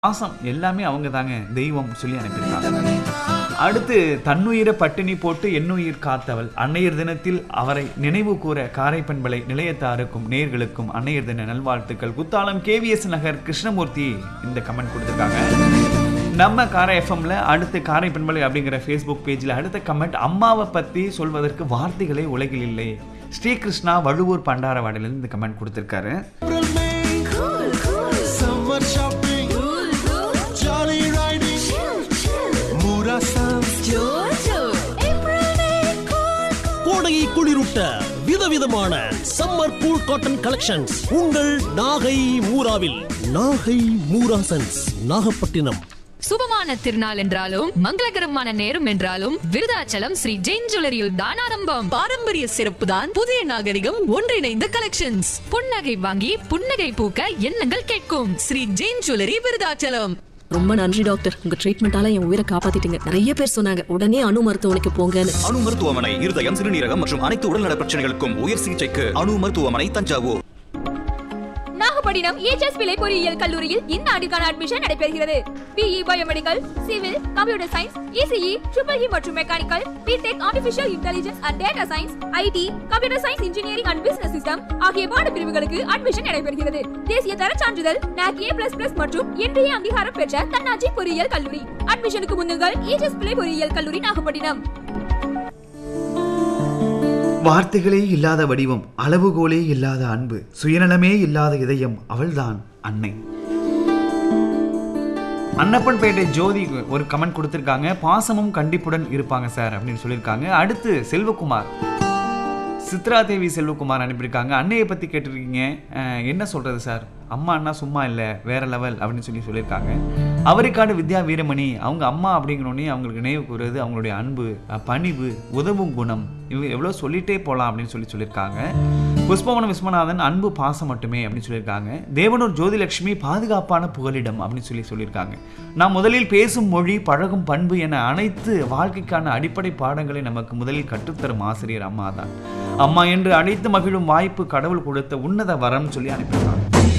பாசம் எல்லாமே அவங்க தாங்க தெய்வம் சொல்லி அனுப்பியிருக்காங்க அடுத்து தன்னுயிரை பட்டினி போட்டு எண்ணுயிர் காத்தவள் அன்னையர் தினத்தில் அவரை நினைவு கூற காரைப்பண்பலை நிலையத்தாருக்கும் நேர்களுக்கும் அன்னையர் தின நல்வாழ்த்துக்கள் குத்தாலம் கேவிஎஸ் நகர் கிருஷ்ணமூர்த்தி இந்த கமெண்ட் கொடுத்துருக்காங்க நம்ம காரை எஃப்எம்ல அடுத்து காரை பெண்பலை அப்படிங்கிற ஃபேஸ்புக் பேஜில் அடுத்த கமெண்ட் அம்மாவை பற்றி சொல்வதற்கு வார்த்தைகளே உலகில் இல்லை ஸ்ரீகிருஷ்ணா வழுவூர் பண்டாரவாடிலேருந்து இந்த கமெண்ட் கொடுத்துருக்காரு Summer shopping, jolly riding, Mura sounds, கோடையை குளிரூட்ட விதவிதமான சம்மர் கூல் காட்டன் கலெக்ஷன்ஸ் உங்கள் நாகை மூராவில் நாகை மூரா சென்ஸ் நாகப்பட்டினம் சுபமான திருநாள் என்றாலும் மங்களகரமான நேரம் என்றாலும் விருதாச்சலம் ஸ்ரீ ஜெயின் ஜுவல்லரியில் தான் ஆரம்பம் பாரம்பரிய சிறப்பு தான் புதிய நாகரிகம் ஒன்றிணைந்த கலெக்ஷன்ஸ் புன்னகை வாங்கி புன்னகை பூக்க எண்ணங்கள் கேட்கும் ஸ்ரீ ஜெயின் ஜுவல்லரி விருதாச்சலம் ரொம்ப நன்றி டாக்டர் உங்க ட்ரீட்மெண்டால என் உயிரை காப்பாத்திட்டீங்க நிறைய பேர் சொன்னாங்க உடனே அணு மருத்துவமனைக்கு போங்கன்னு அணு மருத்துவமனை இருதயம் சிறுநீரகம் மற்றும் அனைத்து உடல்நல பிரச்சனைகளுக்கும் உயர் சிகிச்சைக்கு அணு மருத்துவமனை தஞ்சாவூர் நாகப்பட்டினம் EHS விலை பொறியியல் கல்லூரியில் இந்த ஆண்டுக்கான அட்மிஷன் நடைபெறுகிறது BE biomedical civil computer science ECE triple E மற்றும் mechanical BTech artificial intelligence and data science IT computer science engineering and business system ஆகிய பாட பிரிவுகளுக்கு அட்மிஷன் நடைபெறுகிறது தேசிய தர சான்றிதழ் NAC A++ மற்றும் இன்றைய அங்கீகாரம் பெற்ற தன்னாட்சி பொறியியல் கல்லூரி அட்மிஷனுக்கு முன்னுங்கள் EHS விலை பொறியியல் கல்லூரி நாகப்பட்டினம் வார்த்தைகளே இல்லாத வடிவம் அளவுகோலே இல்லாத அன்பு சுயநலமே இல்லாத இதயம் அவள்தான் அன்னை அன்னப்பன்பேட்டை ஜோதி ஒரு கமெண்ட் கொடுத்துருக்காங்க பாசமும் கண்டிப்புடன் இருப்பாங்க சார் அப்படின்னு சொல்லியிருக்காங்க அடுத்து செல்வகுமார் சித்ரா தேவி செல்வகுமார் அனுப்பியிருக்காங்க அன்னையை பற்றி கேட்டிருக்கீங்க அஹ், என்ன சொல்கிறது சார் அம்மா அண்ணா சும்மா இல்லை வேற லெவல் அப்படின்னு சொல்லி சொல்லியிருக்காங்க அவருக்காடு வித்யா வீரமணி அவங்க அம்மா அப்படிங்கிறோடனே அவங்களுக்கு நினைவு கூறுறது அவங்களுடைய அன்பு அஹ், பணிவு உதவும் குணம் இவ எவ்வளோ சொல்லிட்டே போகலாம் அப்படின்னு சொல்லி சொல்லியிருக்காங்க புஷ்பவனம் விஸ்வநாதன் அன்பு பாசம் மட்டுமே அப்படின்னு சொல்லியிருக்காங்க தேவனூர் ஜோதிலட்சுமி பாதுகாப்பான புகலிடம் அப்படின்னு சொல்லி சொல்லியிருக்காங்க நாம் முதலில் பேசும் மொழி பழகும் பண்பு என அனைத்து வாழ்க்கைக்கான அடிப்படை பாடங்களை நமக்கு முதலில் கற்றுத்தரும் ஆசிரியர் அம்மா தான் அம்மா என்று அழைத்து மகிழும் வாய்ப்பு கடவுள் கொடுத்த உன்னத வரம் சொல்லி அனுப்பியிருக்காங்க